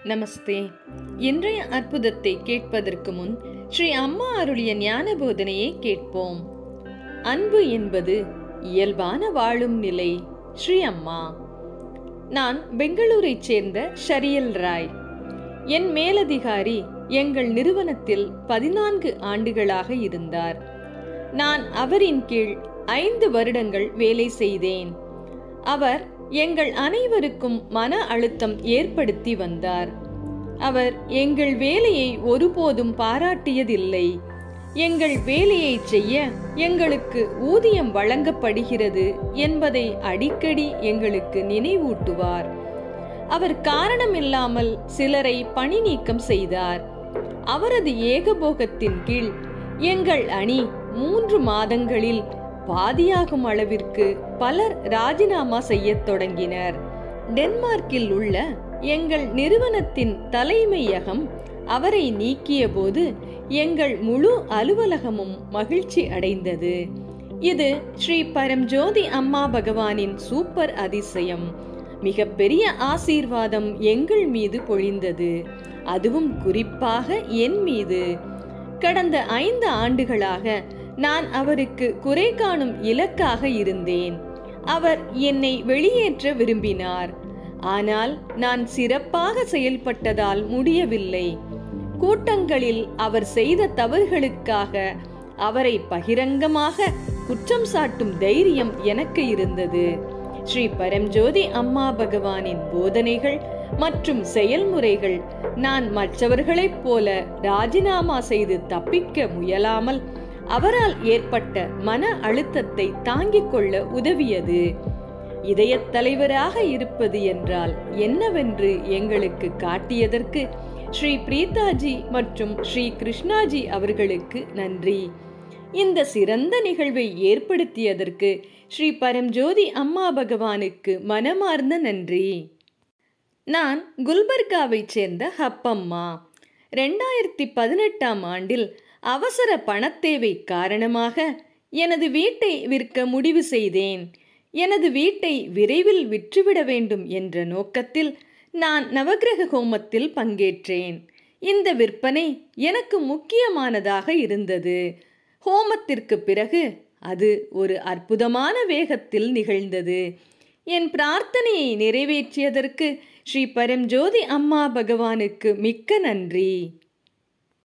நமஸ்தே இன்றைய அற்புதத்தை கேட்பதற்கு முன் ஸ்ரீ அம்மா அருளிய ஞான போதனையை கேட்போம் அன்பு என்பது இயல்பான வாழும் நிலை ஸ்ரீ அம்மா நான் பெங்களூரைச் சேர்ந்த ஷரியல் ராய் என் மேலதிகாரி எங்கள் நிறுவனத்தில் பதினான்கு ஆண்டுகளாக இருந்தார் நான் அவரின் கீழ் ஐந்து வருடங்கள் வேலை செய்தேன் அவர் எங்கள் அனைவருக்கும் மன அழுத்தம் ஏற்படுத்தி வந்தார் அவர் எங்கள் வேலையை ஒருபோதும் பாராட்டியதில்லை எங்கள் வேலையை செய்ய எங்களுக்கு ஊதியம் வழங்கப்படுகிறது என்பதை அடிக்கடி எங்களுக்கு நினைவூட்டுவார் அவர் காரணமில்லாமல் சிலரை பணி நீக்கம் செய்தார் அவரது ஏகபோகத்தின் கீழ் எங்கள் அணி மூன்று மாதங்களில் பாதியாகும் அளவிற்கு பலர் ராஜினாமா செய்யத் தொடங்கினர் டென்மார்க்கில் உள்ள எங்கள் நிறுவனத்தின் தலைமையகம் அவரை நீக்கிய போது எங்கள் முழு அலுவலகமும் மகிழ்ச்சி அடைந்தது இது ஸ்ரீ பரம்ஜோதி அம்மா பகவானின் சூப்பர் அதிசயம் மிக பெரிய ஆசீர்வாதம் எங்கள் மீது பொழிந்தது அதுவும் குறிப்பாக என் மீது கடந்த ஐந்து ஆண்டுகளாக நான் அவருக்கு குறை காணும் இலக்காக இருந்தேன் அவர் என்னை வெளியேற்ற விரும்பினார் ஆனால் நான் சிறப்பாக செயல்பட்டதால் முடியவில்லை கூட்டங்களில் அவர் செய்த தவறுகளுக்காக அவரை பகிரங்கமாக குற்றம் சாட்டும் தைரியம் எனக்கு இருந்தது ஸ்ரீ பரம்ஜோதி அம்மா பகவானின் போதனைகள் மற்றும் செயல்முறைகள் நான் மற்றவர்களைப் போல ராஜினாமா செய்து தப்பிக்க முயலாமல் அவரால் ஏற்பட்ட மன அழுத்தத்தை தாங்கிக் கொள்ள உதவியது இதயத் தலைவராக இருப்பது என்றால் என்னவென்று எங்களுக்கு காட்டியதற்கு ஸ்ரீ பிரீதாஜி மற்றும் ஸ்ரீ கிருஷ்ணாஜி அவர்களுக்கு நன்றி இந்த சிறந்த நிகழ்வை ஏற்படுத்தியதற்கு ஸ்ரீ பரம்ஜோதி அம்மா பகவானுக்கு மனமார்ந்த நன்றி நான் குல்பர்காவைச் சேர்ந்த ஹப்பம்மா ரெண்டாயிரத்தி பதினெட்டாம் ஆண்டில் அவசர பணத்தேவை காரணமாக எனது வீட்டை விற்க முடிவு செய்தேன் எனது வீட்டை விரைவில் விற்றுவிட வேண்டும் என்ற நோக்கத்தில் நான் நவகிரக ஹோமத்தில் பங்கேற்றேன் இந்த விற்பனை எனக்கு முக்கியமானதாக இருந்தது ஹோமத்திற்கு பிறகு அது ஒரு அற்புதமான வேகத்தில் நிகழ்ந்தது என் பிரார்த்தனையை நிறைவேற்றியதற்கு ஸ்ரீ பரம்ஜோதி அம்மா பகவானுக்கு மிக்க நன்றி